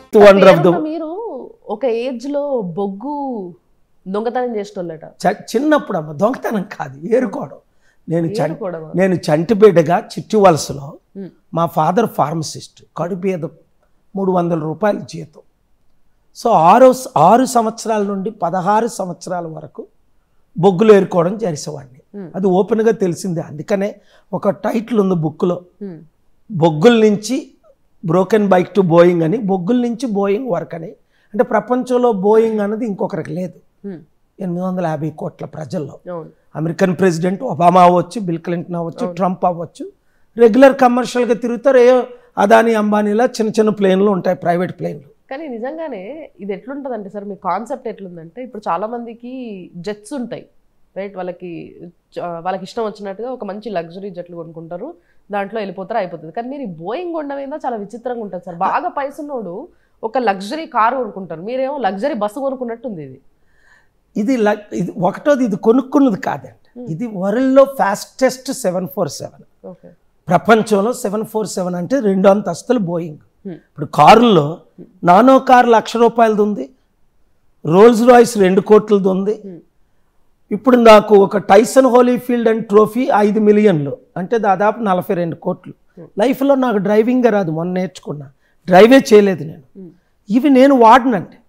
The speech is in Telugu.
వండర్ ఆఫ్ ద పేరున్న మీరు ఒక ఏజ్ లో బొగ్గు దొంగతనం చేసేటోళ్ళట చ- చిన్నప్పుడు అమ్మ దొంగతనం కాదు ఏరుకోవడం నేను చం కూడా నేను చంటిబిడ్డగా చిట్టి వలసలో ఉమ్. మా ఫాదర్ ఫార్మసిస్ట్ కడుపేద మూడు వందల రూపాయలు జీతం సో ఆరు ఆరు సంవత్సరాల నుండి పదహారు సంవత్సరాల వరకు బొగ్గులు ఏరుకోవడం చేసేవాడిని Hmm. అది ఓపెన్గా తెలిసిందే అందుకనే ఒక టైటిల్ ఉంది బుక్లో ఉమ్, బొగ్గుల నుంచి బ్రోకెన్ బైక్ టు బోయింగ్ అని బొగ్గుల నుంచి బోయింగ్ వరకు అని అంటే ప్రపంచంలో బోయింగ్ అన్నది ఇంకొకరికి లేదు ఉమ్, ఎనిమిది వందల యాభై కోట్ల ప్రజల్లో అవును అమెరికన్ ప్రెసిడెంట్ ఒబామా అవ్వచ్చు బిల్ క్లింటన్ అవ్వచ్చు ట్రంప్ అవ్వచ్చు రెగ్యులర్ కమర్షియల్గా తిరుగుతారు ఏ అదాని అంబానీలా చిన్న చిన్న ప్లేన్లు ఉంటాయి ప్రైవేట్ ప్లేన్లు కానీ నిజంగానే ఇది ఎట్లుంటదంటే సార్ మీ కాన్సెప్ట్ ఎట్లుందంటే ఇప్పుడు చాలా మందికి జెట్స్ ఉంటాయి రైట్ వాళ్ళకి చ- వాళ్ళకి ఇష్టం వచ్చినట్టుగా ఒక మంచి లగ్జరీ జట్లు కొనుక్కుంటారు దాంట్లో వెళ్ళిపోతారు అయిపోతుంది కానీ మీరు ఈ బోయింగ్ ఉండడం ఏందో చాలా విచిత్రంగా ఉంటుంది సార్ బాగా పైసున్నోడు ఒక లగ్జరీ కార్ కొనుక్కుంటారు మీరేమో లగ్జరీ బస్సు కొనుక్కున్నట్టుంది ఇది ఇది ల- ఇది ఒకటోది ఇది కొనుక్కున్నది కాదండి ఇది వరల్డ్లో fastest seven four seven okay ప్రపంచంలో సెవెన్ ఫోర్ సెవెన్ అంటే రెండు అంతస్తులు బోయింగ్ Hmm. ఇప్పుడు కారుల్లో నానో కార్ లక్ష రూపాయలది ఉంది రోల్స్ రాయిస్ రెండు కోట్లది ఉంది Hmm. ఇప్పుడు నాకు ఒక టైసన్ హోలీఫీల్డ్ అండ్ ట్రోఫీ ఐదు మిలియన్లు అంటే దాదాపు నలభై రెండు కోట్లు లైఫ్లో నాకు డ్రైవింగ్ రాదు మొన్న నేర్చుకున్నా డ్రైవే చేయలేదు నేను Hmm. ఇవి నేను వాడినండి